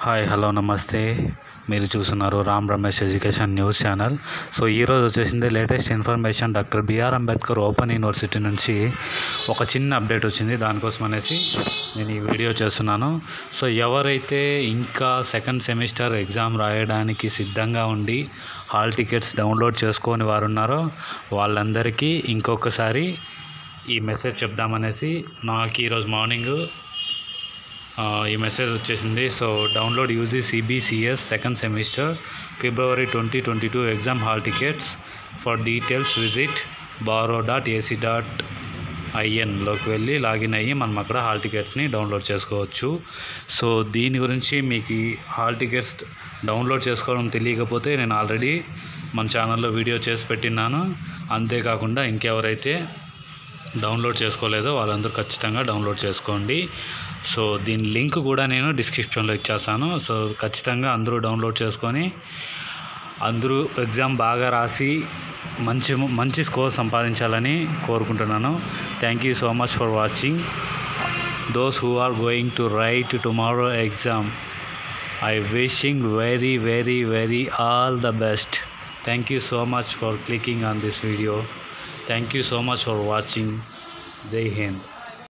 hi hello నమస్తే మీరు చూస్తున్నారు Ram Ramesh education news channel so ఈరోజు వచ్చేసింది latest information doctor BR Ambedkar open university నుంచి ఒక చిన్న అప్డేట్ వచ్చింది దానికోసం అనేసి నేను ఈ వీడియో చేస్తున్నాను సో ఎవరైతే ఇంకా సెకండ్ సెమిస్టర్ ఎగ్జామ్ రాయడానికి సిద్ధంగా ఉండి హాల్ టికెట్స్ డౌన్లోడ్ చేసుకొని వారు ఉన్నారో వాళ్ళందరికీ ఇంకొకసారి ఈ మెసేజ్ చెప్దామనేసి నాకు ఈరోజు మార్నింగ్ ఆ, ఈ మెసేజ్ వచ్చేసింది so download UG CBCS second semester February twenty twenty two exam hall tickets for details visit braou dot AC dot ఐఎన్లోకి వెళ్ళి లాగిన్ అయ్యి మనం అక్కడ హాల్ టికెట్స్ని డౌన్లోడ్ చేసుకోవచ్చు సో దీని గురించి మీకు ఈ హాల్ టికెట్స్ డౌన్లోడ్ చేసుకోవడం తెలియకపోతే నేను ఆల్రెడీ మన ఛానల్లో వీడియో చేసి పెట్టినాను అంతేకాకుండా ఇంకెవరైతే డౌన్లోడ్ చేసుకోలేదో వాళ్ళందరూ ఖచ్చితంగా డౌన్లోడ్ చేసుకోండి సో దీని లింక్ కూడా నేను డిస్క్రిప్షన్లో ఇచ్చేస్తాను సో ఖచ్చితంగా అందరూ డౌన్లోడ్ చేసుకొని అందరూ ఎగ్జామ్ బాగా రాసి మంచి మంచి స్కోర్ సంపాదించాలని కోరుకుంటున్నాను thank you so much for watching those who are going to write tomorrow exam I wishing very very very all the best thank you so much for clicking on this video thank you so much for watching Jai Hind